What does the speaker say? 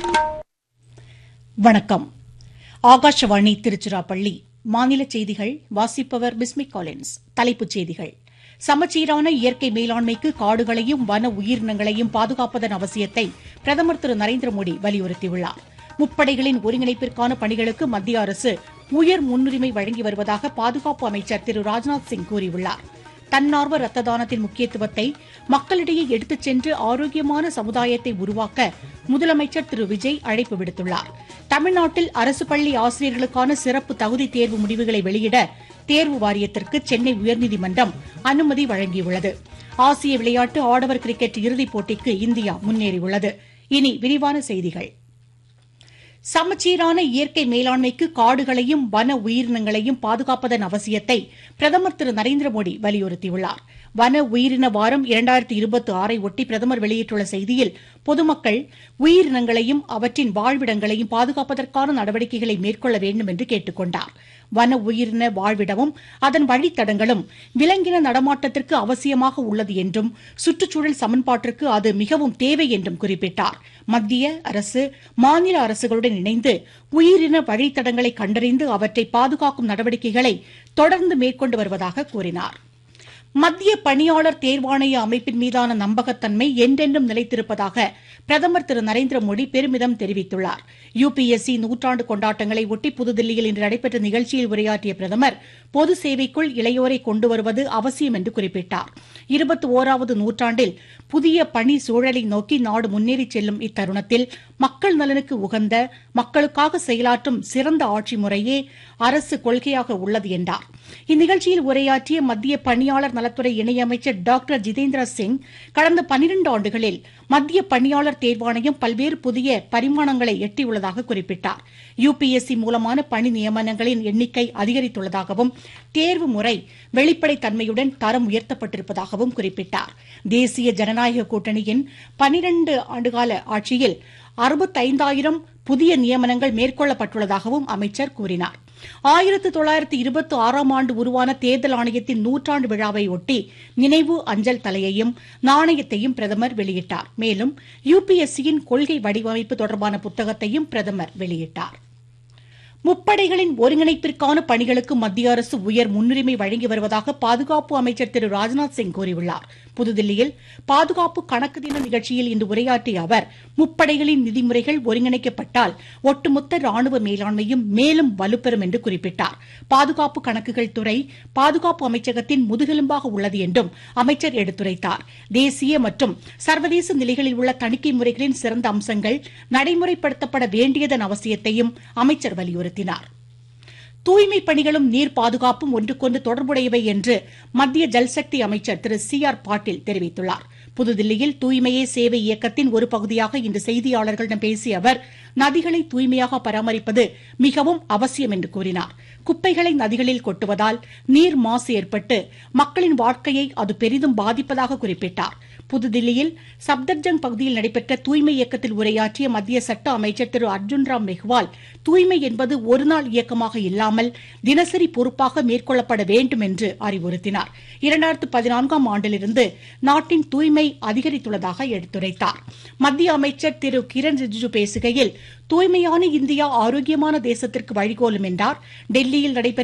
வணக்கம் ஆகாஷவாணி திருச்சிராப்பள்ளி மாநில செய்திகள் வாசிப்பவர் பிஸ்மி காலின்ஸ் தலைப்புச் செய்திகள் சமச்சீரான இயற்கை மேலாண்மைக்கு காடுகளையும் வன உயிரினங்களையும் பாதுகாப்பதன் அவசியத்தை பிரதமர் திரு நரேந்திர மோடி வலியுறுத்தியுள்ளார் முப்படைகளின் ஒருங்கிணைப்பிற்கான பணிகளுக்கு மத்திய அரசு உயர் முன்னுரிமை வழங்கி வருவதாக பாதுகாப்பு அமைச்சர் திரு ராஜ்நாத் சிங் கூறியுள்ளார் தன்னார்வ ரத்த தானத்தின் முக்கியத்துவத்தை மக்களிடையே எடுத்துச் சென்று ஆரோக்கியமான சமுதாயத்தை உருவாக்க முதலமைச்சர் திரு விஜய் அழைப்பு விடுத்துள்ளார் தமிழ்நாட்டில் அரசு பள்ளி ஆசிரியர்களுக்கான சிறப்பு தகுதி தேர்வு முடிவுகளை வெளியிட தேர்வு வாரியத்திற்கு சென்னை உயர்நீதிமன்றம் அனுமதி வழங்கியுள்ளது ஆசிய விளையாட்டு ஆடவர் கிரிக்கெட் இறுதிப் போட்டிக்கு இந்தியா முன்னேறியுள்ளது இனி விரிவான செய்திகள் சமச்சீரான இயற்கை மேலாண்மைக்கு காடுகளையும் வன உயிரினங்களையும் பாதுகாப்பதன் அவசியத்தை பிரதமர் திரு நரேந்திர மோடி வலியுறுத்தியுள்ளார் வன உயிரின வாரம் இரண்டாயிரத்தி இருபத்தி ஆறை ஒட்டி பிரதமர் வெளியிட்டுள்ள செய்தியில் பொதுமக்கள் உயிரினங்களையும் அவற்றின் வாழ்விடங்களையும் பாதுகாப்பதற்கான நடவடிக்கைகளை மேற்கொள்ள வேண்டும் என்று கேட்டுக் கொண்டார் வன உயிரின வாழ்விடமும் அதன் வழித்தடங்களும் விலங்கின நடமாட்டத்திற்கு அவசியமாக உள்ளது என்றும் சுற்றுச்சூழல் சமன்பாட்டிற்கு அது மிகவும் தேவை என்றும் குறிப்பிட்டார் மத்திய அரசு மாநில அரசுகளுடன் இணைந்து உயிரின வழித்தடங்களை கண்டறிந்து அவற்றை பாதுகாக்கும் நடவடிக்கைகளை தொடர்ந்து மேற்கொண்டு வருவதாக கூறினார் மத்திய பணியாளர் தேர்வாணைய அமைப்பின் மீதான நம்பகத்தன்மை என்றென்றும் நிலைத்திருப்பதாக பிரதமர் திரு நரேந்திர மோடி பெருமிதம் தெரிவித்துள்ளார் யுபிஎஸ்சி நூற்றாண்டு கொண்டாட்டங்களை ஒட்டி புதுதில்லியில் இன்று நடைபெற்ற நிகழ்ச்சியில் உரையாற்றிய பிரதமர் பொது சேவைக்குள் இளையோரை கொண்டு வருவது அவசியம் என்று குறிப்பிட்டார் இருபத்தி ஓராவது நூற்றாண்டில் புதிய பணி சூழலை நோக்கி நாடு முன்னேறிச் செல்லும் இத்தருணத்தில் மக்கள் நலனுக்கு உகந்த மக்களுக்காக செயலாற்றும் சிறந்த ஆட்சி முறையே அரசு கொள்கையாக உள்ளது என்றார் இந்நிகழ்ச்சியில் உரையாற்றிய மத்திய பணியாளர் நலத்துறை இணையமைச்சர் டாக்டர் ஜிதேந்திர சிங் கடந்த பனிரண்டு ஆண்டுகளில் மத்திய பணியாளர் தேர்வாணையம் பல்வேறு புதிய பரிமாணங்களை எட்டியுள்ளதாக குறிப்பிட்டார் யுபிஎஸ்சி மூலமான பணி நியமனங்களின் எண்ணிக்கை அதிகரித்துள்ளதாகவும் தேர்வு முறை வெளிப்படைத் தன்மையுடன் தரம் உயர்த்தப்பட்டிருப்பதாகவும் குறிப்பிட்டார் தேசிய ஜனநாயக கூட்டணியின் பனிரண்டு ஆண்டுகால ஆட்சியில் அறுபத்தைந்தாயிரம் புதிய நியமனங்கள் மேற்கொள்ளப்பட்டுள்ளதாகவும் அமைச்சர் கூறினார் ஆயிரத்து தொள்ளாயிரத்து இருபத்தி ஆறாம் ஆண்டு உருவான தேர்தல் ஆணையத்தின் நூற்றாண்டு விழாவை ஒட்டி நினைவு அஞ்சல் தலையையும் நாணயத்தையும் பிரதமர் வெளியிட்டார் மேலும் யுபிஎஸ்சியின் கொள்கை வடிவமைப்பு தொடர்பான புத்தகத்தையும் பிரதமர் வெளியிட்டார் முப்படைகளின் ஒருங்கிணைப்பிற்கான பணிகளுக்கு மத்திய அரசு உயர் முன்னுரிமை வழங்கி வருவதாக பாதுகாப்பு அமைச்சர் திரு ராஜ்நாத் சிங் கூறியுள்ளார் புதுதில்லியில் பாதுகாப்பு கணக்கு தின நிகழ்ச்சியில் இன்று உரையாற்றிய அவர் முப்படைகளின் நிதிமுறைகள் ஒருங்கிணைக்கப்பட்டால் ஒட்டுமொத்த ராணுவ மேலாண்மையும் மேலும் வலுப்பெறும் என்று குறிப்பிட்டார் பாதுகாப்பு கணக்குகள் துறை பாதுகாப்பு அமைச்சகத்தின் முதுகெலும்பாக உள்ளது என்றும் அமைச்சர் எடுத்துரைத்தார் தேசிய மற்றும் சர்வதேச நிலைகளில் உள்ள தணிக்கை முறைகளின் சிறந்த அம்சங்கள் நடைமுறைப்படுத்தப்பட வேண்டியதன் அவசியத்தையும் அமைச்சர் வலியுறுத்தினார் தூய்மை பணிகளும் நீர் பாதுகாப்பும் ஒன்றுக்கொன்று தொடர்புடையவை என்று மத்திய ஜல்சக்தி அமைச்சர் திரு சி ஆர் பாட்டீல் தெரிவித்துள்ளார் புதுதில்லியில் தூய்மையே சேவை இயக்கத்தின் ஒரு பகுதியாக இன்று செய்தியாளர்களிடம் பேசிய அவர் நதிகளை தூய்மையாக பராமரிப்பது மிகவும் அவசியம் என்று கூறினார் குப்பைகளை நதிகளில் கொட்டுவதால் நீர் மாசு ஏற்பட்டு மக்களின் வாழ்க்கையை அது பெரிதும் பாதிப்பதாக குறிப்பிட்டார் புதுதில்லியில் சப்தர்ஜங் பகுதியில் நடைபெற்ற தூய்மை இயக்கத்தில் உரையாற்றிய மத்திய சட்ட அமைச்சர் திரு அர்ஜுன் ராம் மெஹ்வால் தூய்மை என்பது ஒருநாள் இயக்கமாக இல்லாமல் தினசரி பொறுப்பாக மேற்கொள்ளப்பட வேண்டும் என்று அறிவுறுத்தினார் இரண்டாயிரத்து பதினான்காம் ஆண்டிலிருந்து நாட்டின் தூய்மை அதிகரித்துள்ளதாக எடுத்துரைத்தார் மத்திய அமைச்சர் திரு கிரண் ரிஜிஜு பேசுகையில் தூய்மையான இந்தியா ஆரோக்கியமான தேசத்திற்கு வழிகோலும் என்றார் டெல்லியில் நடைபெற்ற